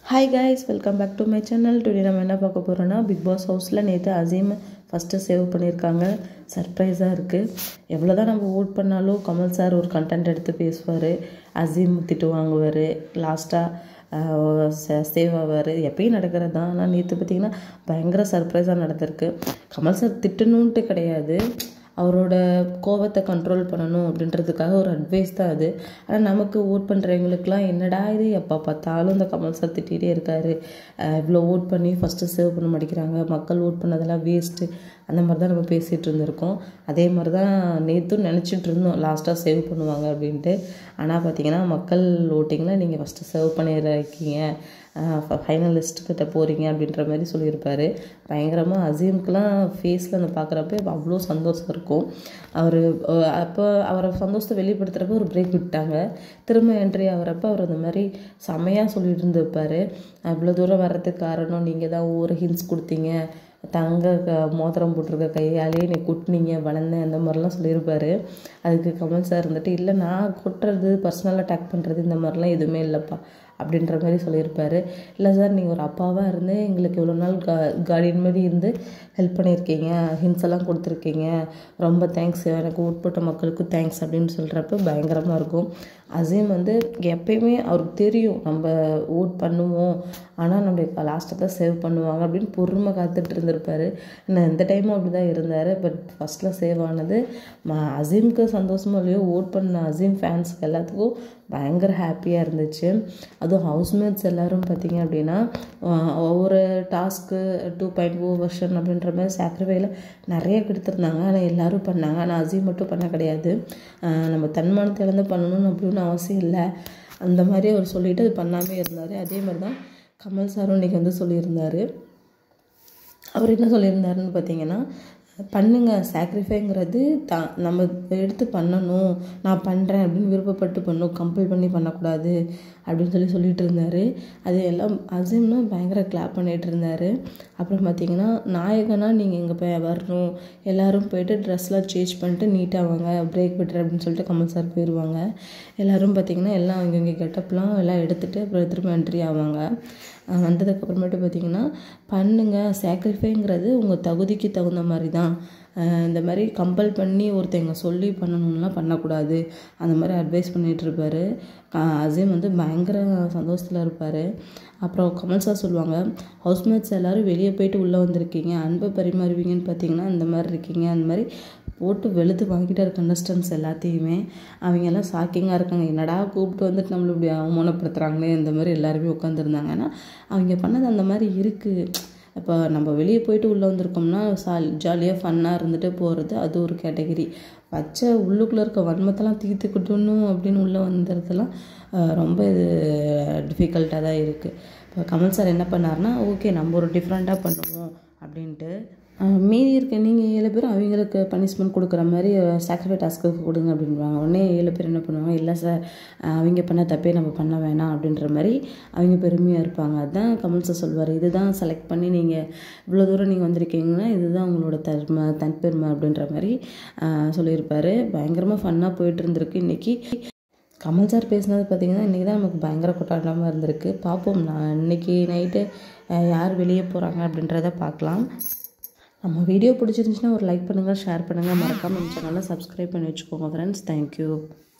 hi guys welcome back to my channel today நம்ம என்ன பார்க்க போகிறோன்னா பிக் பாஸ் ஹவுஸில் நேற்று அசீம் ஃபஸ்ட்டு சேவ் பண்ணியிருக்காங்க சர்ப்ரைஸாக இருக்குது எவ்வளோ தான் நம்ம ஓட் பண்ணாலும் கமல் சார் ஒரு கண்டென்ட் எடுத்து பேசுவார் அசீம் திட்டு வாங்குவார் லாஸ்ட்டாக சேவ் ஆவார் எப்பயும் நடக்கிறது தான் ஆனால் நேற்று பார்த்திங்கன்னா பயங்கர சர்ப்ரைஸாக நடந்திருக்கு கமல் சார் திட்டணுன்ட்டு கிடையாது அவரோட கோபத்தை கண்ட்ரோல் பண்ணணும் அப்படின்றதுக்காக ஒரு அட்வைஸ் தான் அது ஆனால் நமக்கு ஓட் பண்ணுறவங்களுக்குலாம் என்னடா இது எப்போ பார்த்தாலும் இந்த கமல் சார் திட்டிகிட்டே இருக்காரு இவ்வளோ ஓட் பண்ணி ஃபஸ்ட்டு சேவ் பண்ண மாட்டேங்கிறாங்க மக்கள் ஓட் பண்ணதெல்லாம் வேஸ்ட்டு அந்த மாதிரி தான் நம்ம பேசிகிட்டு இருந்திருக்கோம் அதே மாதிரி தான் நேற்றும் நினச்சிட்டு இருந்தோம் லாஸ்ட்டாக சேவ் பண்ணுவாங்க அப்படின்ட்டு ஆனால் பார்த்தீங்கன்னா மக்கள் ஓட்டிங்கில் நீங்கள் ஃபஸ்ட்டு சேவ் பண்ணியிருக்கீங்க ஃபைனலிஸ்ட்டுக்கிட்ட போகிறீங்க அப்படின்ற மாதிரி சொல்லியிருப்பார் பயங்கரமாக அசீம்க்கெலாம் ஃபேஸில் அந்த பார்க்குறப்ப அவ்வளோ சந்தோஷம் இருக்கும் அவர் அப்போ அவரை சந்தோஷத்தை வெளிப்படுத்துகிறப்ப ஒரு பிரேக் விட்டாங்க திரும்ப என்ட்ரி ஆகிறப்ப அவர் அந்த மாதிரி செமையாக சொல்லிட்டு இருந்திருப்பார் அவ்வளோ தூரம் வர்றதுக்கு காரணம் நீங்கள் தான் ஒவ்வொரு ஹின்ஸ் கொடுத்தீங்க தங்க க மோதிரம் போட்டிருக்க கையாலே நீ குட்டினீங்க வளர்ந்தேன் அந்த மாதிரிலாம் சொல்லியிருப்பார் அதுக்கு கமல் சார் இருந்துட்டு இல்லை நான் கொட்டுறது பர்சனல் அட்டாக் பண்ணுறது இந்த மாதிரிலாம் எதுவுமே இல்லைப்பா அப்படின்ற மாதிரி சொல்லியிருப்பார் இல்லை சார் நீங்கள் ஒரு அப்பாவாக இருந்து எங்களுக்கு இவ்வளோ நாள் கா கார்டியன் மாதிரி இருந்து ஹெல்ப் பண்ணியிருக்கீங்க ஹின்ஸ் எல்லாம் கொடுத்துருக்கீங்க ரொம்ப தேங்க்ஸ் எனக்கு உட்பட்ட மக்களுக்கு தேங்க்ஸ் அப்படின்னு சொல்கிறப்ப பயங்கரமாக இருக்கும் அசீம் வந்து எப்பயுமே அவருக்கு தெரியும் நம்ம ஓட் பண்ணுவோம் ஆனால் நம்ம லாஸ்ட்டாக தான் சேவ் பண்ணுவாங்க அப்படின்னு பொறுமை காத்துட்டு இருந்திருப்பார் நான் இந்த டைமும் அப்படி தான் இருந்தார் பட் ஃபஸ்ட்டில் சேவ் ஆனது அசீம்க்கு சந்தோஷமோ இல்லையோ ஓட் பண்ண அசீம் ஃபேன்ஸ்க்கு எல்லாத்துக்கும் பயங்கர ஹாப்பியாக இருந்துச்சு அதுவும் ஹவுஸ்மேட்ஸ் எல்லோரும் பார்த்திங்க அப்படின்னா ஒவ்வொரு டாஸ்க்கு டூ பாயிண்ட் ஓ வெர்ஷன் அப்படின்ற மாதிரி சாக்ரிஃபைல நிறைய கொடுத்துருந்தாங்க ஆனால் எல்லோரும் பண்ணாங்க ஆனால் அசீம் மட்டும் பண்ண கிடையாது நம்ம தன்மானத்தை இழந்து பண்ணணும்னு அப்படின்னு அவசியம் இல்லை அந்த மாதிரி அவர் சொல்லிவிட்டு அது பண்ணாமே இருந்தார் அதே மாதிரி தான் கமல் சாரும் இன்றைக்கி வந்து சொல்லியிருந்தார் அவர் என்ன சொல்லியிருந்தாருன்னு பார்த்தீங்கன்னா பண்ணுங்க சாக்ரிஃபைங்கிறது த நம்ம எடுத்து பண்ணணும் நான் பண்ணுறேன் அப்படின்னு விருப்பப்பட்டு பண்ணணும் கம்பல் பண்ணி பண்ணக்கூடாது அப்படின்னு சொல்லி சொல்லிட்டு இருந்தார் அது எல்லாம் அசீம்னா பயங்கர கிளாப் பண்ணிகிட்டு இருந்தார் அப்புறம் பார்த்தீங்கன்னா நாயகனாக நீங்கள் இங்கே போய் வரணும் எல்லோரும் போயிட்டு ட்ரெஸ்லாம் சேஞ்ச் பண்ணிட்டு நீட்டாக வாங்க பிரேக் விட்டுரு அப்படின்னு சொல்லிட்டு கமல் சார் போயிடுவாங்க எல்லோரும் பார்த்திங்கன்னா எல்லாம் அங்கங்கே கெட்டப்லாம் எல்லாம் எடுத்துகிட்டு அப்புறம் திரும்ப என்ட்ரி ஆவாங்க வந்ததுக்கப்புறமேட்டு பார்த்திங்கன்னா பண்ணுங்கள் சாக்ரிஃபைங்கிறது உங்கள் தகுதிக்கு தகுந்த மாதிரி தான் இந்த மாதிரி கம்பல் பண்ணி ஒருத்தங்க சொல்லி பண்ணணும்லாம் பண்ணக்கூடாது அந்த மாதிரி அட்வைஸ் பண்ணிகிட்டு இருப்பார் அசீம் வந்து பயங்கர சந்தோஷத்தில் இருப்பார் அப்புறம் கமல் சார் சொல்லுவாங்க ஹவுஸ்மேட்ஸ் எல்லோரும் வெளியே போயிட்டு உள்ளே வந்திருக்கீங்க அன்பை பரிமாறுவீங்கன்னு பார்த்தீங்கன்னா இந்த மாதிரி இருக்கீங்க அந்த மாதிரி போட்டு வெளுத்து வாங்கிட்டார் கண்டஸ்டன்ஸ் எல்லாத்தையுமே அவங்க எல்லாம் ஷாக்கிங்காக இருக்காங்க என்னடா கூப்பிட்டு வந்துட்டு நம்மளை இப்படி அவமானப்படுத்துகிறாங்களே இந்த மாதிரி எல்லாருமே உட்காந்துருந்தாங்க ஏன்னா அவங்க பண்ணது அந்த மாதிரி இருக்குது இப்போ நம்ம வெளியே போயிட்டு உள்ளே வந்திருக்கோம்னா சால் ஜாலியாக ஃபன்னாக இருந்துட்டு போகிறது அது ஒரு கேட்டகிரி பச்சை உள்ளுக்குள்ளே இருக்க வன்மத்தெல்லாம் தீர்த்துக்கிட்டணும் அப்படின்னு உள்ளே வந்துடுறதுலாம் ரொம்ப இது டிஃபிகல்ட்டாக தான் இருக்குது இப்போ கமல் சார் என்ன பண்ணார்னா ஓகே நம்ம ஒரு டிஃப்ரெண்ட்டாக பண்ணுவோம் அப்படின்ட்டு மீதி இருக்க நீங்கள் ஏழு பேரும் அவங்களுக்கு பனிஷ்மெண்ட் கொடுக்குற மாதிரி சாக்ரிஃபை டாஸ்க்கு கொடுங்க அப்படின்வாங்க உடனே ஏழு பேர் என்ன பண்ணுவாங்க இல்லை சார் அவங்க பண்ண தப்பே நம்ம பண்ண வேணாம் அப்படின்ற மாதிரி அவங்க பெருமையாக இருப்பாங்க அதுதான் கமல் சார் சொல்வார் இதுதான் செலக்ட் பண்ணி நீங்கள் இவ்வளோ தூரம் நீங்கள் வந்திருக்கீங்கன்னா இதுதான் உங்களோட தன்மை தன்பெருமை அப்படின்ற மாதிரி சொல்லியிருப்பார் பயங்கரமாக ஃபன்னாக போயிட்டு இருந்திருக்கு இன்றைக்கி கமல் சார் பேசினது பார்த்திங்கன்னா இன்றைக்கி தான் நமக்கு பயங்கர கொட்டாட்டமாக இருந்திருக்கு பார்ப்போம் நான் இன்றைக்கி நைட்டு யார் வெளியே போகிறாங்க அப்படின்றத பார்க்கலாம் நம்ம வீடியோ பிடிச்சிருந்துச்சுன்னா ஒரு லைக் பண்ணுங்கள் ஷேர் பண்ணுங்கள் மறக்காமல் நம்ம சேனலை சப்ஸ்கிரைப் பண்ணி வச்சுக்கோங்க ஃப்ரெண்ட்ஸ் தேங்க்யூ